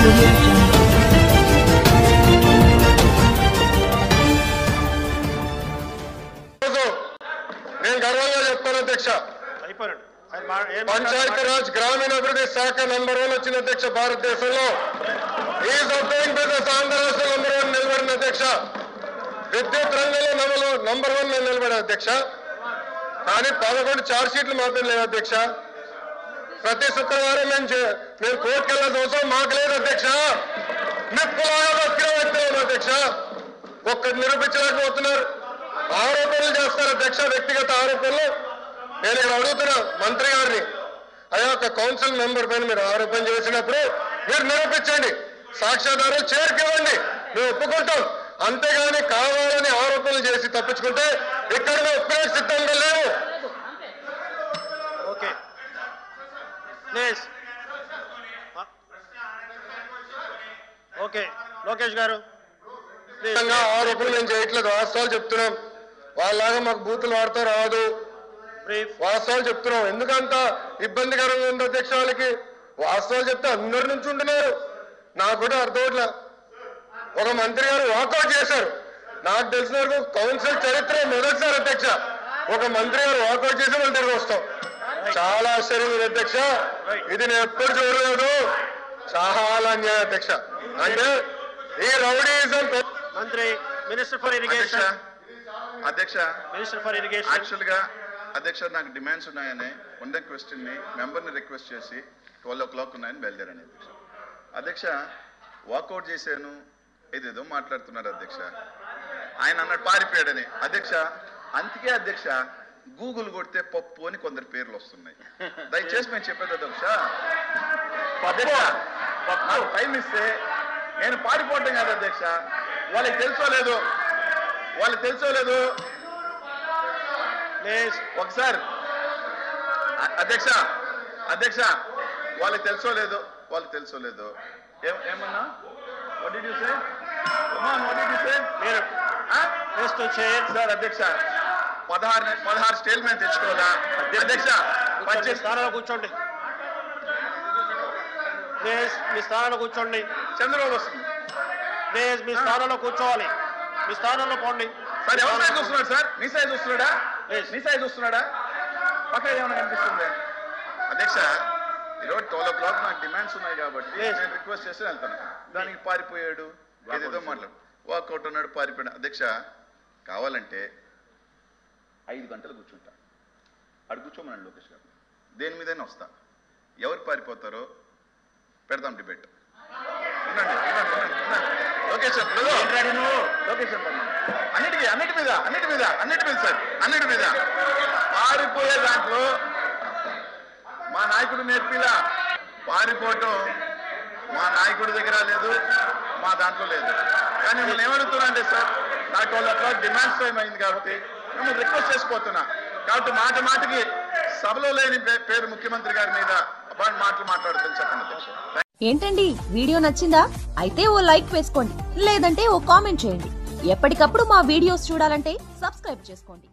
audio jungle. ఈరోజు నేను గర్వంగా చెప్తాను అధ్యక్ష అయిపోయాడు ఆయన మా- ఏం పంచాయతీ రాజ్ గ్రామీణాభివృద్ధి శాఖ నంబర్ వన్ వచ్చిన అధ్యక్ష భారతదేశంలో ease of doing business Andhra రాష్ట్ర నంబర్ వన్ నిలబడిన అధ్యక్ష విద్యుత్ రంగంలో నమలు నంబర్ వన్ నేను నిలబడిన అధ్యక్ష కానీ పదకొండు చార్జ్ షీట్లు మాత్రం లేవు అధ్యక్ష ప్రతి శుక్రవారం మేము చే- మేము కోర్టుకు వెళ్ళాల్సిన అవసరం మాకు లేదు అధ్యక్ష నిప్పులాగా బతికిన వ్యక్తులు అధ్యక్ష ఒక్కటి నిరూపించలేకపోతున్నారు ఆరోపణలు చేస్తారు అధ్యక్ష వ్యక్తిగత ఆరోపణలు నేను ఇక్కడ అడుగుతున్నా మంత్రి గారిని అయ్యా ఒక కౌన్సిల్ మెంబర్ పైన మీరు ఆరోపణ చేసినప్పుడు మీరు నిరూపించండి సాక్ష్యాధారాలు చేరుకోవండి మేము ఒప్పుకుంటాం అంతేగాని కావాలని ఆరోపణలు చేసి తప్పించుకుంటే ఇక్కడ మేము ఒప్పుకునే సిద్ధంగా లేవు ఓకే ప్లీజ్ ఓకే లోకేష్ గారు ప్లీజ్ విధంగా ఆరోపణలు మేము చేయట్లేదు వాస్తవాలు చెప్తున్నాం వాళ్ళలాగా మాకు బూతులు వాడుతూ రాదు బ్రీఫ్ వాస్తవాలు చెప్తున్నాం ఎందుకంత ఇబ్బందికరంగా ఉంది అధ్యక్ష వాళ్ళకి వాస్తవాలు చెప్తే అందరి నుంచి ఉంటున్నారు నాకు కూడా అర్థం అవట్లే ఒక మంత్రి గారు వాకౌట్ చేశారు నాకు తెలిసిన వరకు కౌన్సిల్ చరిత్ర మొదటిసారి అధ్యక్ష ఒక మంత్రి గారు వాకౌట్ చేసి మళ్ళీ తిరిగి వస్తాం చాలా ఆశ్చర్యం ఉంది అధ్యక్ష ఇది నేను ఎప్పుడు చూడలేదు చాలా అన్యాయం అధ్యక్ష అంటే ఈ రౌడీజం మంత్రి మినిస్టర్ ఫర్ అధ్యక్ష ఇరిగేషన్ అధ్యక్ష మినిస్టర్ ఫర్ ఇరిగేషన్ యాక్చువల్ గా అధ్యక్ష నాకు డిమాండ్స్ ఉన్నాయని ఉన్న క్వశ్చన్ ని మెంబర్ ని రిక్వెస్ట్ చేసి ట్వెల్వ్ ఓ క్లాక్ ఉన్నాయని బయలుదేరాను అధ్యక్ష అధ్యక్ష వాకౌట్ చేశాను ఏదేదో మాట్లాడుతున్నారు అధ్యక్ష ఆయన అన్నాడు పారిపోయాడని అధ్యక్ష అందుకే అధ్యక్ష గూగుల్ కొడితే పప్పు అని కొందరు పేర్లు వస్తున్నాయి దయచేసి మేము చెప్పేది అధ్యక్ష అధ్యక్ష నాకు టైం ఇస్తే నేను పారిపోవటం కాదు అధ్యక్ష వాళ్ళకి తెలుసో లేదు వాళ్ళకి తెలుసో లేదు ప్లీజ్ ఒకసారి అ- అధ్యక్ష అధ్యక్ష వాళ్ళకి తెలుసో లేదు వాళ్ళకి తెలుసో లేదు ఏం- ఏమన్నా What did you say? Come on, what did you say? మీరు ఆ? ప్లీజ్ టు చైర్ సార్ అధ్యక్ష పదహారు పదహారు స్టేట్మెంట్ తెచ్చుకోవాలా అధ్యక్ష కూర్చోండి పద్దెనిమిది స్థానంలో కూర్చోండి ప్లీజ్ మీ స్థానంలో కూర్చోండి చంద్రబాబు వస్తుంది ప్లీజ్ మీ స్థానంలో కూర్చోవాలి మీ స్థానంలో పోండి సార్ ఎవరి సైజ్ వస్తున్నాడు సార్ మీ సైజ్ వస్తున్నాడా Yes. మీ సైజ్ వస్తున్నాడా పక్కన ఏమైనా కనిపిస్తుంది అధ్యక్ష ఈరోజు ట్వెల్వ్ ఓ క్లాక్ నాకు డిమాండ్స్ ఉన్నాయి కాబట్టి Yes. నేను రిక్వెస్ట్ చేసి వెళ్తాను దానికి పారిపోయాడు ఏదేదో మాట్లాడు వాకౌట్ అన్నాడు పారిపోయాడు అధ్యక్ష కావాలంటే ఐదు గంటలు కూర్చుంటా అడు కూర్చోమన్నాడు లోకేష్ గారు దేని మీదైనా వస్తా ఎవరు పారిపోతారో పెడదాం డిబేట్ ఉండండి ఉండండి, ఉండండి, ఉండండి. Lokesh sir, brother. ఏంట్రాడి నువ్వు లోకేష్ సార్ పర్లేదు. అన్నిటికీ అన్నిటి మీద అన్నిటి మీద అన్నిటి మీద సార్ అన్నిటి మీద పారిపోయే దాంట్లో మా నాయకుడు నేర్పిలా పారిపోవటం మా నాయకుడి దగ్గర లేదు మా దాంట్లో లేదు కానీ మిమ్మల్ని ఏమడుగుతున్నా అంటే సార్ నాకు వాళ్ళ క్లాక్ డిమాండ్స్ టైం అయింది కాబట్టి మేము రిక్వెస్ట్ చేసిపోతున్నా కాబట్టి మాట మాటకి సభలో లేని పే- పేరు ముఖ్యమంత్రి గారి మీద అపాయింట్ మాటలు మాట్లాడుతుంది చెప్పండి అధ్యక్ష ఏంటండి వీడియో నచ్చిందా అయితే ఓ లైక్ వేసుకోండి లేదంటే ఓ కామెంట్ చేయండి ఎప్పటికప్పుడు మా వీడియోస్ చూడాలంటే సబ్స్క్రైబ్ చేసుకోండి